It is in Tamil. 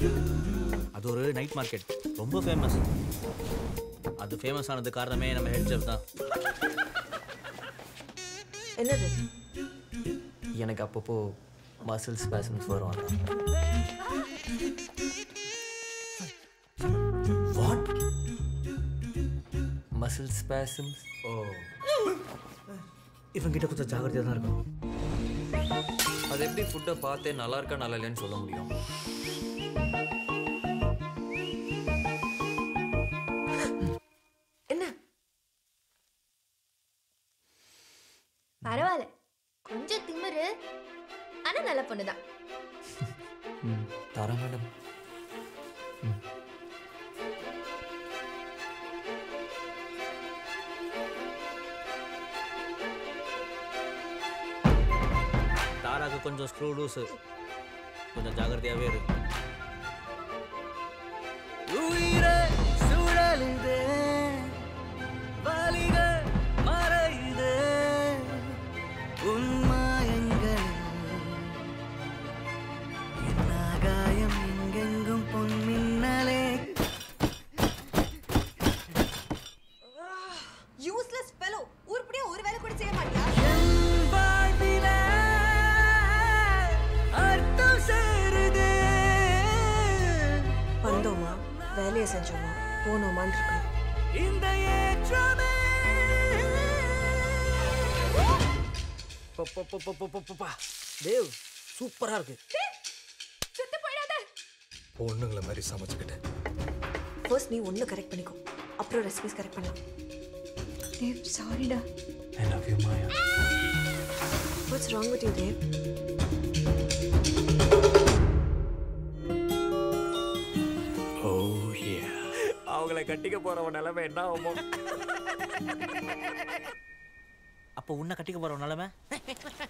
அது ஒரு நைட் மார்க்கெட் ரொம்ப ஃபேமஸ் அது ஃபேமஸ் ஆனது காரணமே நம்ம ஹெட் செஃப் தான் என்னது எனக்கு அப்பப்போ மசில் ஸ்பேசம்ஸ் வரும் வாட் மசில் ஸ்பேசம்ஸ் ஓ இவன் கிட்ட கொஞ்சம் ஜாகிரதையாக தான் இருக்கும் அது எப்படி ஃபுட்டை பார்த்தே நல்லா இருக்கா நல்லா இல்லைன்னு சொல்ல முடியும் என்ன பரவாயில்ல கொஞ்சம் திமிரு ஆனா நல்ல பொண்ணுதான் ம் தரேன் மேடம் தாராக்கு கொஞ்சம் ஸ்க்ரூ லூஸு கொஞ்சம் ஜாகிரதையாகவே இருக்கு உயிரே சுழலுதே வலிகள் மறையுதே உன்மாயங்கள் என்னாகாயம் எங்கெங்கும் பொன்மின்னலே யூஸ்லெஸ் ஃபெலோ உருப்படியா ஒரு வேலை கூட செய்ய மாட்டியா என் வாழ்விலே அர்த்தம் சேருதே வந்தோமா வேலையை செஞ்சோமா போனோமான்னு இருக்கோம் இந்த ஏற்றமே தேவ் சூப்பரா இருக்கு சுத்து போயிடாத பொண்ணுங்களை மாதிரி சமைச்சுக்கிட்டேன் ஃபர்ஸ்ட் நீ ஒன்று கரெக்ட் பண்ணிக்கோ அப்புறம் ரெசிபிஸ் கரெக்ட் பண்ணலாம் தேவ் சாரிடா I love you Maya what's wrong with you Dev ஓ யே அவங்கள கட்டிக்க போறவன் நிலைமை என்ன ஆகுமோ அப்போ உன்னை கட்டிக்க போற நிலைமை